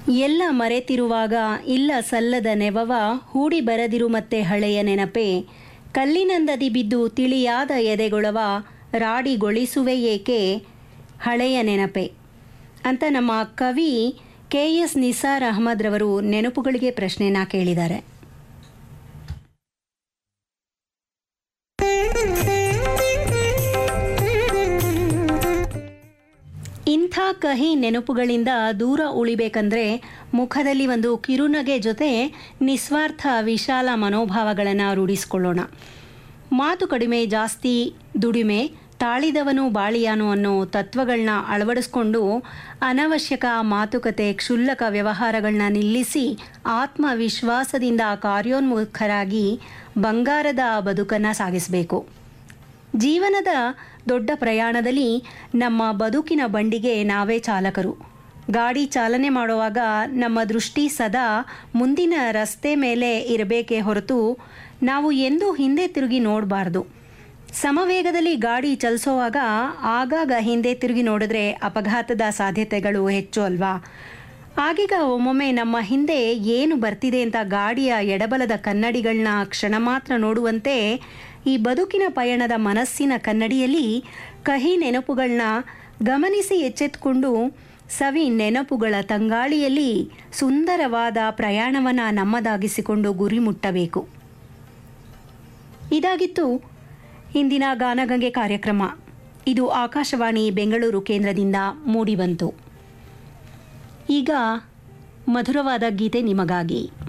ಎಲ್ಲ ಮರೆತಿರುವಾಗ ಇಲ್ಲ ಸಲ್ಲದ ನೆವವ ಹೂಡಿ ಬರದಿರು ಮತ್ತೆ ಹಳೆಯ ನೆನಪೆ ಕಲ್ಲಿನಂದದಿ ಬಿದ್ದು ತಿಳಿಯಾದ ಎದೆಗೊಳವ ರಾಡಿಗೊಳಿಸುವೆ ಏಕೆ ಹಳೆಯ ನೆನಪೆ ಅಂತ ನಮ್ಮ ಕವಿ ಕೆ ಎಸ್ ನಿಸಾರ್ ಅಹಮದ್ ರವರು ನೆನಪುಗಳಿಗೆ ಪ್ರಶ್ನೆನ ಕೇಳಿದ್ದಾರೆ ಇಂಥ ಕಹಿ ನೆನಪುಗಳಿಂದ ದೂರ ಉಳಿಬೇಕಂದ್ರೆ ಮುಖದಲ್ಲಿ ಒಂದು ಕಿರುನಗೆ ಜೊತೆ ನಿಸ್ವಾರ್ಥ ವಿಶಾಲ ಮನೋಭಾವಗಳನ್ನು ರೂಢಿಸ್ಕೊಳ್ಳೋಣ ಮಾತು ಕಡಿಮೆ ಜಾಸ್ತಿ ದುಡಿಮೆ ತಾಳಿದವನು ಬಾಳಿಯಾನು ಅನ್ನೋ ತತ್ವಗಳನ್ನ ಅಳವಡಿಸ್ಕೊಂಡು ಅನವಶ್ಯಕ ಮಾತುಕತೆ ಕ್ಷುಲ್ಲಕ ವ್ಯವಹಾರಗಳನ್ನ ನಿಲ್ಲಿಸಿ ಆತ್ಮವಿಶ್ವಾಸದಿಂದ ಕಾರ್ಯೋನ್ಮುಖರಾಗಿ ಬಂಗಾರದ ಬದುಕನ್ನು ಸಾಗಿಸಬೇಕು ಜೀವನದ ದೊಡ್ಡ ಪ್ರಯಾಣದಲ್ಲಿ ನಮ್ಮ ಬದುಕಿನ ಬಂಡಿಗೆ ನಾವೇ ಚಾಲಕರು ಗಾಡಿ ಚಾಲನೆ ಮಾಡುವಾಗ ನಮ್ಮ ದೃಷ್ಟಿ ಸದಾ ಮುಂದಿನ ರಸ್ತೆ ಮೇಲೆ ಇರಬೇಕೇ ಹೊರತು ನಾವು ಎಂದೂ ಹಿಂದೆ ತಿರುಗಿ ನೋಡಬಾರ್ದು ಸಮವೇಗದಲ್ಲಿ ಗಾಡಿ ಚಲಿಸೋವಾಗ ಆಗಾಗ ಹಿಂದೆ ತಿರುಗಿ ನೋಡಿದ್ರೆ ಅಪಘಾತದ ಸಾಧ್ಯತೆಗಳು ಹೆಚ್ಚು ಅಲ್ವಾ ಆಗೀಗ ಒಮ್ಮೊಮ್ಮೆ ನಮ್ಮ ಹಿಂದೆ ಏನು ಬರ್ತಿದೆ ಅಂತ ಗಾಡಿಯ ಎಡಬಲದ ಕನ್ನಡಿಗಳನ್ನ ಕ್ಷಣ ಮಾತ್ರ ನೋಡುವಂತೆ ಈ ಬದುಕಿನ ಪಯಣದ ಮನಸ್ಸಿನ ಕನ್ನಡಿಯಲ್ಲಿ ಕಹಿ ನೆನಪುಗಳನ್ನ ಗಮನಿಸಿ ಎಚ್ಚೆತ್ತುಕೊಂಡು ಸವಿ ನೆನಪುಗಳ ತಂಗಾಳಿಯಲ್ಲಿ ಸುಂದರವಾದ ಪ್ರಯಾಣವನ್ನು ನಮ್ಮದಾಗಿಸಿಕೊಂಡು ಗುರಿ ಮುಟ್ಟಬೇಕು ಇದಾಗಿತ್ತು ಇಂದಿನ ಗಾನಗಂಗೆ ಕಾರ್ಯಕ್ರಮ ಇದು ಆಕಾಶವಾಣಿ ಬೆಂಗಳೂರು ಕೇಂದ್ರದಿಂದ ಮೂಡಿಬಂತು ಈಗ ಮಧುರವಾದ ಗೀತೆ ನಿಮಗಾಗಿ